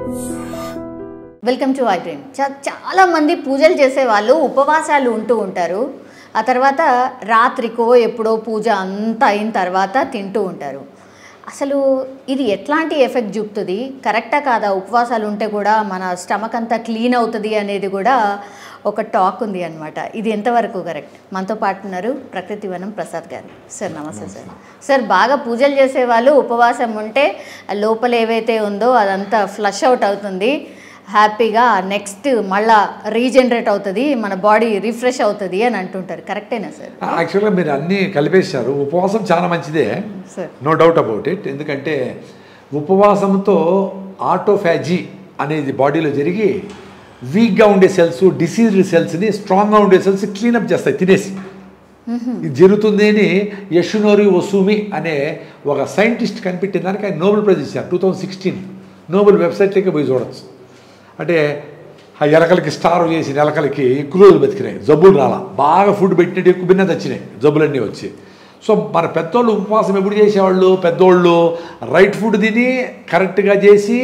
Welcome to I dream చా చాలా మంది పూజలు చేసే వాళ్ళు ఉపవాసాలు ఉంటూ ఉంటారు ఆ తర్వాత రాత్రికో ఎప్పుడో పూజ అంతా అయిన తర్వాత తింటూ ఉంటారు అసలు ఇది ఎట్లాంటి ఎఫెక్ట్ చూపుతుంది కరెక్టా కాదా ఉపవాసాలు ఉంటే కూడా మన స్టమక్ అంతా క్లీన్ అవుతుంది అనేది కూడా ఒక టాక్ ఉంది అనమాట ఇది ఎంతవరకు కరెక్ట్ మనతో పాటు ఉన్నారు ప్రకృతి వనం ప్రసాద్ గారు సార్ నమస్తే సార్ సార్ బాగా పూజలు చేసే వాళ్ళు ఉపవాసం ఉంటే లోపల ఏవైతే ఉందో అదంతా ఫ్లష్ అవుట్ అవుతుంది హ్యాపీగా నెక్స్ట్ మళ్ళా రీజనరేట్ అవుతుంది మన బాడీ రిఫ్రెష్ అవుతుంది అని అంటుంటారు కరెక్టేనా సార్ యాక్చువల్గా మీరు అన్నీ కలిపేశారు ఉపవాసం చాలా మంచిదే sir no doubt about it ఎందుకంటే ఉపవాసంతో ఆటోఫాజీ అనేది బాడీలో జరిగి వీక్గా ఉండే సెల్స్ డిసీజ్డ్ సెల్స్ని స్ట్రాంగ్గా ఉండే సెల్స్ క్లీనప్ చేస్తాయి తినేసి ఇది జరుగుతుంది అని యషునోరి ఒసూమి అనే ఒక సైంటిస్ట్ కనిపెట్టిన దానికి ఆయన నోబెల్ ప్రైజ్ ఇచ్చారు టూ థౌజండ్ సిక్స్టీన్ నోబెల్ వెబ్సైట్లోకి పోయి చూడొచ్చు అంటే ఆ ఎలకలకి స్టార్ చేసిన ఎలకలకి ఎక్కువ రోజులు బతికినాయి జబ్బులు రాలా బాగా ఫుడ్ పెట్టినట్టు ఎక్కువ భిన్న తెచ్చినాయి జబ్బులన్నీ వచ్చి సో మన పెద్దోళ్ళు ఉపవాసం ఎప్పుడు చేసేవాళ్ళు పెద్దోళ్ళు రైట్ ఫుడ్ తిని కరెక్ట్గా చేసి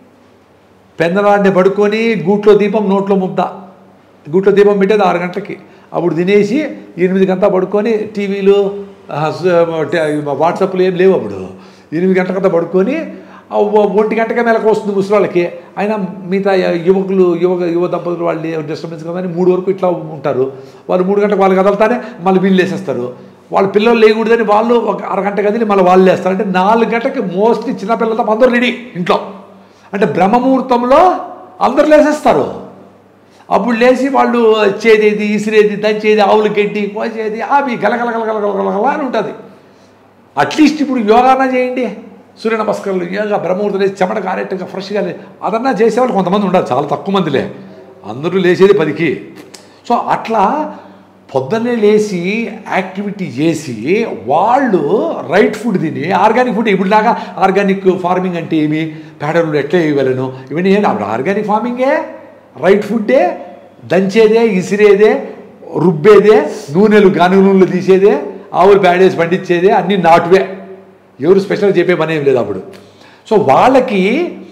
పెందలాడిని పడుకొని గూట్లో దీపం నోట్లో ముద్ద గూట్లో దీపం పెట్టేది ఆరు గంటలకి అప్పుడు తినేసి ఎనిమిది గంట పడుకొని టీవీలు ఆ, స- ట- వాట్సాప్లు ఏం లేవు అప్పుడు ఎనిమిది గంటలకంతా పడుకొని ఆ ఒ- ఒంటి గంటకే మేలకు వస్తుంది ముసలిళ్ళకి అయినా మిగతా యువకులు యువ యువ దంపతులు వాళ్ళు డిస్టర్బెన్స్ కదా అని మూడు వరకు ఇట్లా ఉంటారు వాళ్ళు మూడు గంటలకు వాళ్ళు కదలతానే మళ్ళీ వీళ్ళు వేసేస్తారు వాళ్ళ పిల్లలు లేకూడదని వాళ్ళు ఒక అరగంట కదిలి మళ్ళీ వాళ్ళు వేస్తారు అంటే నాలుగు గంటకి మోస్ట్లీ చిన్నపిల్లలతో అందరూ రెడీ ఇంట్లో అంటే బ్రహ్మముహూర్తంలో అందరు లేసేస్తారు అప్పుడు లేచి వాళ్ళు చేదేది ఇసిరేది దంచేది ఆవులు గడ్డి కోసేది అవి గలగల గలగల గలగల అని ఉంటుంది అట్లీస్ట్ ఇప్పుడు యోగానా చేయండి సూర్య నమస్కారాలు యోగా బ్రహ్మముహూర్తం లేచి చెమట కారేట్టుగా ఫ్రెష్గా లే అదన్నా చేసేవాళ్ళు కొంతమంది ఉండరు చాలా తక్కువ మందిలే అందరూ లేచేది పదికి సో అట్లా పొద్దున్నే లేచి యాక్టివిటీ చేసి వాళ్ళు రైట్ ఫుడ్ తిని ఆర్గానిక్ ఫుడ్ ఇప్పుడులాగా ఆర్గానిక్ ఫార్మింగ్ అంటే ఏమి పేడలు ఎట్లా ఇవ్వలేను ఇవన్నీ ఏంటి అప్పుడు ఆర్గానిక్ ఫార్మింగే రైట్ ఫుడ్డే దంచేదే ఇసిరేదే రుబ్బేదే నూనెలు గానుగ నూనెలు తీసేదే ఆవులు పేడేసి పండించేదే అన్నీ నాటువే ఎవరు స్పెషల్ చెప్పే పని ఏం లేదు అప్పుడు సో వాళ్ళకి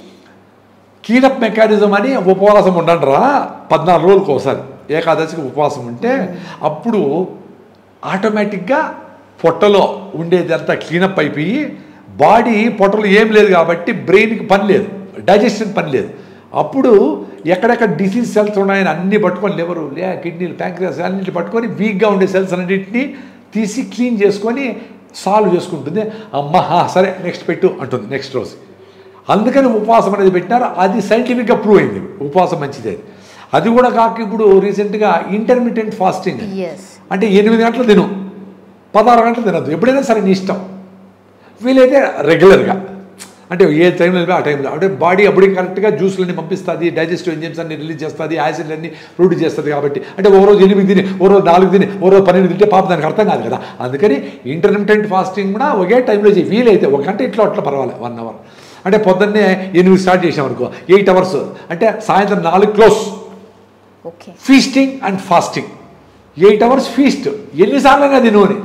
కీనప్ మెకానిజం అని ఉపవాసం ఉండండిరా పద్నాలుగు రోజులకు ఒకసారి ఏకాదశికి ఉపవాసం ఉంటే అప్పుడు ఆటోమేటిక్గా పొట్టలో ఉండేదంతా క్లీనప్ అయిపోయి బాడీ పొట్టలో ఏం లేదు కాబట్టి బ్రెయిన్కి పని లేదు డైజెషన్ పని లేదు అప్పుడు ఎక్కడెక్కడ డిసీజ్ సెల్స్ ఉన్నాయని అన్ని పట్టుకొని లివరు లే కిడ్నీలు ప్యాంక్రియాస్ అన్నింటి పట్టుకొని వీక్గా ఉండే సెల్స్ అన్నింటినీ తీసి క్లీన్ చేసుకొని సాల్వ్ చేసుకుంటుంది అమ్మ హా, సరే నెక్స్ట్ పెట్టు అంటుంది నెక్స్ట్ రోజు అందుకని ఉపవాసం అనేది పెట్టినారు అది సైంటిఫిక్గా ప్రూవ్ అయింది ఉపవాసం మంచిది అది అది కూడా కాక ఇప్పుడు రీసెంట్గా ఇంటర్మీడియట్ ఫాస్టింగ్ ఎస్ అంటే ఎనిమిది గంటలు తిను పదహారు గంటలు తినద్దు ఎప్పుడైనా సరే నీ ఇష్టం వీలైతే రెగ్యులర్గా అంటే ఏ టైంలో ఆ టైంలో అంటే బాడీ అప్పటికి కరెక్ట్గా జ్యూస్లన్నీ పంపిస్తుంది డైజెస్టివ్ ఎంజిమ్స్ అన్ని రిలీజ్ చేస్తుంది యాసిడ్లన్నీ ప్రొడ్యూస్ చేస్తుంది కాబట్టి అంటే ఓ రోజు ఎనిమిది తిని ఓ రోజు నాలుగు తిని ఓ రోజు పన్నెండు తింటే పాప దానికి అర్థం కాదు కదా అందుకని ఇంటర్మీడియట్ ఫాస్టింగ్ కూడా ఒకే టైంలో చేయి వీలైతే ఒక గంట ఇట్లా అట్లా పర్వాలేదు వన్ అవర్ అంటే పొద్దున్నే ఎనిమిది స్టార్ట్ చేసాం అనుకో ఎయిట్ అవర్స్ అంటే సాయంత్రం నాలుగు close okay feasting and fasting eight hours feast ఎన్నిసార్లు అయినా తిను అని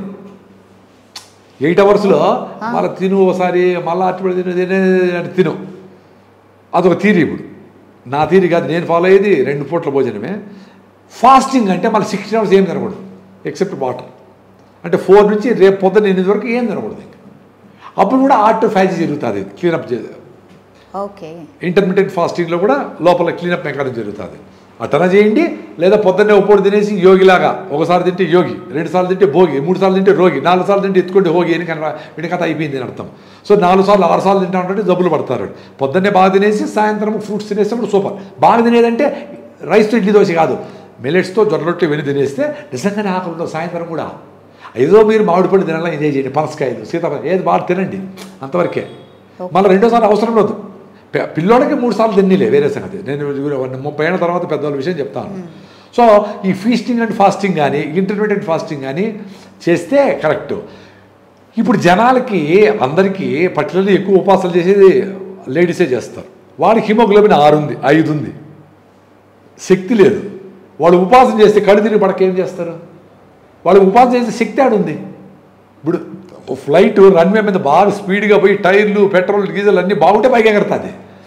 ఎయిట్ అవర్స్లో మళ్ళీ తిను ఒకసారి మళ్ళీ అటు తిను తినే అంటే తిను అదొక తీరి ఇప్పుడు నా తీరి కాదు నేను ఫాలో అయ్యేది రెండు పూట్ల భోజనమే ఫాస్టింగ్ అంటే మళ్ళీ సిక్స్టీన్ అవర్స్ ఏం తినకూడదు ఎక్సెప్ట్ వాటర్ అంటే ఫోర్ నుంచి రేపు పొద్దున్న ఎనిమిది వరకు ఏం తినకూడదు ఇంకా అప్పుడు కూడా ఆర్ట్ ఫ్యాజీ జరుగుతుంది క్లీనప్ చే ఓకే ఇంటర్మీడియట్ ఫాస్టింగ్లో కూడా లోపల క్లీనప్ మెకానిజం జరుగుతుంది అటన చేయండి లేదా పొద్దున్నే ఉప్పుడు తినేసి యోగిలాగా ఒకసారి తింటే యోగి రెండు సార్లు తింటే భోగి మూడు సార్లు తింటే రోగి నాలుగు సార్లు తింటే ఎత్తుకుంటే హోగి అని కనుక వెనకత అయిపోయింది అని అర్థం సో నాలుగు సార్లు ఆరు సార్లు తింటా ఉంటే జబ్బులు పడతారు పొద్దున్నే బాగా తినేసి సాయంత్రం ఫ్రూట్స్ తినేసినప్పుడు సూపర్ బాగా తినేదంటే రైస్తో ఇడ్లీ దోశ కాదు మిల్లెట్స్తో జొన్న రొట్టె వెళ్ళి తినేస్తే నిజంగానే ఆకలి ఉండదు సాయంత్రం కూడా ఏదో మీరు మామిడి పళ్ళు తినాలని ఎంజాయ్ చేయండి పనసకాయలు సీతాఫలం ఏది బాగా తినండి అంతవరకే మళ్ళీ రెండోసారి అవసరం లేదు పి- పిల్లోడికి మూడు సార్లు తిన్నీలే వేరే సంగతి నేను ఇది ముప్పై ఏళ్ళ తర్వాత పెద్దవాళ్ళ విషయం చెప్తాను సో ఈ ఫీస్టింగ్ అండ్ ఫాస్టింగ్ కానీ ఇంటర్మీడియట్ ఫాస్టింగ్ కానీ చేస్తే కరెక్ట్ ఇప్పుడు జనాలకి అందరికీ పర్టికులర్లీ ఎక్కువ ఉపాసాలు చేసేది లేడీసే చేస్తారు వాడికి హిమోగ్లోబిన్ ఆరు ఉంది ఐదు ఉంది శక్తి లేదు వాళ్ళు ఉపాసన చేస్తే కళ్ళు తిరిగి పడక ఏం చేస్తారు వాళ్ళు ఉపాసన చేసే శక్తి ఆడుంది ఇప్పుడు ఫ్లైట్ రన్వే మీద బాగా స్పీడ్గా పోయి టైర్లు పెట్రోల్ డీజిల్ అన్నీ బాగుంటే పైకి ఎగరుతుంది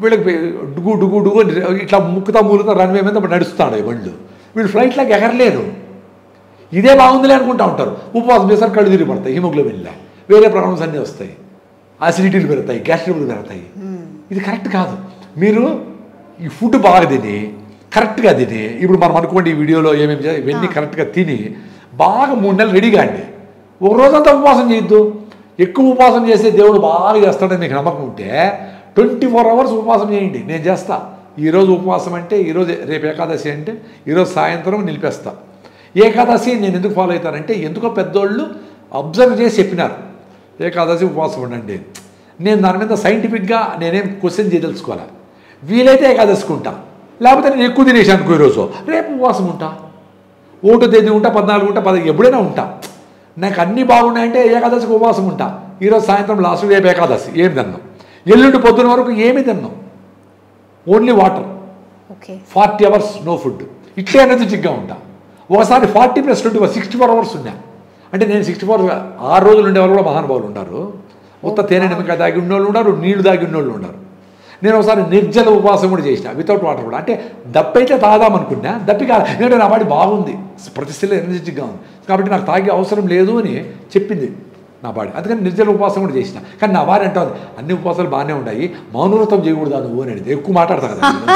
వీళ్ళకి డుగు డుగు డుగు అని ఇట్లా ముక్కుతా మూలుతా రన్వే మీద నడుస్తాడు ఈ బండ్లు వీళ్ళు ఫ్లైట్లోకి ఎగరలేరు ఇదే బాగుందిలే అనుకుంటా ఉంటారు ఉపవాసం చేస్తారు కళ్ళు తిరిగి పడతాయి హిమోగ్లోబిన్లా వేరే ప్రాబ్లమ్స్ అన్నీ వస్తాయి అసిడిటీలు పెరుగుతాయి గ్యాస్ ట్రబుల్ పెరుగుతాయి ఇది కరెక్ట్ కాదు మీరు ఈ ఫుడ్ బాగా తిని కరెక్ట్గా తిని ఇప్పుడు మనం అనుకోండి ఈ వీడియోలో ఏమేమి చేయాలి ఇవన్నీ కరెక్ట్గా తిని బాగా మూడు నెలలు రెడీగా అండి ఒక రోజంతా ఉపవాసం చేయొద్దు ఎక్కువ ఉపవాసం చేస్తే దేవుడు బాగా చేస్తాడని మీకు నమ్మకం ఉంటే ట్వంటీ ఫోర్ అవర్స్ ఉపవాసం చేయండి నేను చేస్తా ఈరోజు ఉపవాసం అంటే ఈరోజు రేపు ఏకాదశి అంటే ఈరోజు సాయంత్రం నిలిపేస్తా ఏకాదశి నేను ఎందుకు ఫాలో అవుతానంటే ఎందుకో పెద్దోళ్ళు అబ్జర్వ్ చేసి చెప్పినారు ఏకాదశి ఉపవాసం ఉండండి నేను దాని మీద సైంటిఫిక్గా నేనేం క్వశ్చన్ చేయదలుచుకోవాలి వీలైతే ఏకాదశికుంటా లేకపోతే నేను ఎక్కువ తినేసాను అనుకో ఈరోజు రేపు ఉపవాసం ఉంటా ఒకటో తేదీ ఉంటా పద్నాలుగు ఉంటా పది ఎప్పుడైనా ఉంటా నాకు అన్నీ బాగున్నాయంటే ఏకాదశికి ఉపవాసం ఉంటా ఈరోజు సాయంత్రం లాస్ట్ రేపు ఏకాదశి ఏమి తిన్నాం ఎల్లుండి పొద్దున వరకు ఏమి తిన్నాం only water okay forty hours no food ఇట్లే ఎనర్జెటిక్గా ఉంటా ఒకసారి forty plus twenty four sixty four hours ఉన్నా అంటే నేను సిక్స్టీ ఫోర్ ఆరు రోజులు ఉండేవాళ్ళు కూడా మహానుభావులు ఉన్నారు మొత్త తేనె నిమ్మకాయ దాగి ఉన్నోళ్ళు ఉన్నారు నీళ్లు దాగి ఉన్నోళ్ళు ఉన్నారు నేను ఒకసారి నిర్జల ఉపవాసం కూడా చేసిన వితౌట్ వాటర్ కూడా అంటే దప్పైతే తాదాం అనుకున్నా దప్పి కాదు ఎందుకంటే నా బాడీ బాగుంది ప్రతిష్టలో ఎనర్జెటిక్గా ఉంది కాబట్టి నాకు తాగే అవసరం లేదు అని చెప్పింది నా బాడీ అందుకని నిర్జల ఉపవాసం కూడా చేసిన కానీ నా భార్య అంటుంది అన్ని ఉపవాసాలు బాగానే ఉన్నాయి మౌనవ్రతం చేయకూడదా నువ్వు అని అడిగితే ఎక్కువ మాట్లాడతా కదా నేను.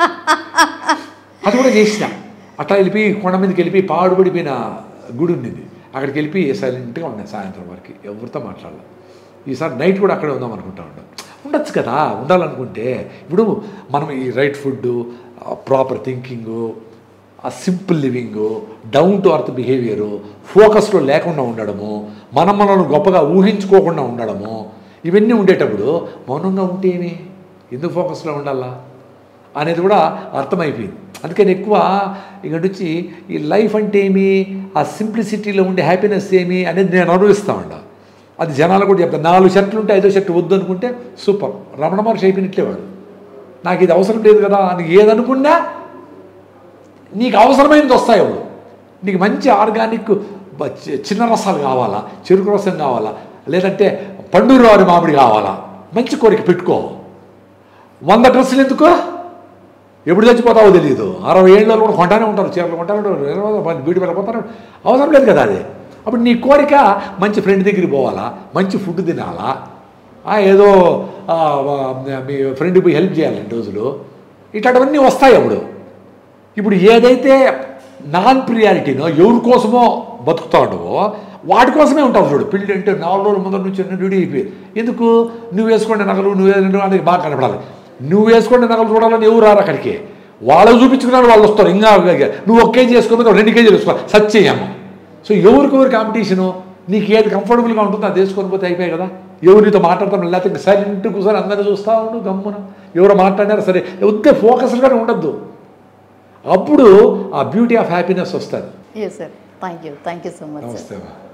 అది కూడా చేసిన అట్లా వెళ్ళిపోయి కొండ మీదకి వెళ్ళిపోయి పాడుపడిపోయిన గుడి ఉండింది అక్కడికి వెళ్ళిపోయి సైలెంట్గా ఉన్నాయి సాయంత్రం వరకు ఎవరితో మాట్లాడాలి ఈసారి నైట్ కూడా అక్కడే ఉందాం అనుకుంటా ఉంటాం ఉండొచ్చు కదా ఉండాలనుకుంటే ఇప్పుడు మనం ఈ రైట్ ఫుడ్ ప్రాపర్ థింకింగు ఆ simple living down to earth behaviour ఫోకస్లో లేకుండా ఉండడము మనం మనల్ని గొప్పగా ఊహించుకోకుండా ఉండడము ఇవన్నీ ఉండేటప్పుడు మౌనంగా ఉంటే ఏమి ఎందుకు ఫోకస్లో ఉండాలా అనేది కూడా అర్థమైపోయింది అందుకని ఎక్కువ ఇక నుంచి ఈ లైఫ్ అంటే ఏమి ఆ సింప్లిసిటీలో ఉండే హ్యాపీనెస్ ఏమి అనేది నేను అనుభవిస్తా ఉండా అది జనాలు కూడా చెప్తాను నాలుగు షర్ట్లు ఉంటే ఐదో షర్ట్ వద్దు అనుకుంటే సూపర్ రమణ మహర్షి అయిపోయినట్లే వాడు నాకు ఇది అవసరం లేదు కదా నీకు ఏదనుకున్నా నీకు అవసరమైనది వస్తాయి అప్పుడు నీకు మంచి ఆర్గానిక్ బ- చి- చిన్న రసాలు కావాలా చెరుకు రసం కావాలా లేదంటే పండూరు వారి మామిడి కావాలా మంచి కోరిక పెట్టుకో వంద డ్రెస్సులు ఎందుకు ఎప్పుడు చచ్చిపోతావో తెలియదు అరవై ఏళ్ళలో కూడా కొంటానే ఉంటారు చీరలు కొంటానే ఉంటారు ఇరవై మంది బ్యూటీ వెళ్ళిపోతారు అవసరం లేదు కదా అది అప్పుడు నీ కోరిక మంచి ఫ్రెండ్ దగ్గరికి పోవాలా మంచి ఫుడ్ తినాలా ఆ, ఏదో ఆ, ఆ, మీ ఫ్రెండ్కి పోయి హెల్ప్ చేయాలి రెండు రోజులు ఇట్లాంటివన్నీ వస్తాయి అప్పుడు ఇప్పుడు ఏదైతే నాన్ ప్రియారిటీనో ఎవరి కోసమో బతుకుతా ఉండవో వాటి కోసమే ఉంటావు చూడు పెళ్ళి అంటే నాలుగు రోజుల ముందర నుంచి రెడీ అయిపోయి ఎందుకు నువ్వు వేసుకునే నగలు నువ్వు వేసుకునే అనేది బాగా కనపడాలి నువ్వు వేసుకునే నగలు చూడాలని ఎవరు రారు అక్కడికి వాళ్ళు చూపించుకున్నారు వాళ్ళు వస్తారు ఇంకా నువ్వు ఒక కేజీ వేసుకోకపోతే రెండు కేజీలు వేసుకోవాలి సచ్చేయమ్మ సో ఎవరికెవరి కాంపిటీషను నీకు ఏది కంఫర్టబుల్గా ఉంటుందో అది వేసుకొని పోతే అయిపోయాయి కదా ఎవరు నీతో మాట్లాడతాం లేకపోతే సైలెంట్ కూర్చొని అందరినీ చూస్తా ఉండు గమ్మున ఎవరు మాట్లాడినారు సరే ఉద్దే ఫోకస్గానే ఉండద్దు అప్పుడు ఆ బ్యూటీ ఆఫ్ హ్యాపీనెస్ వస్తుంది yes sir thank you thank you so much sir నమస్తే అమ్మా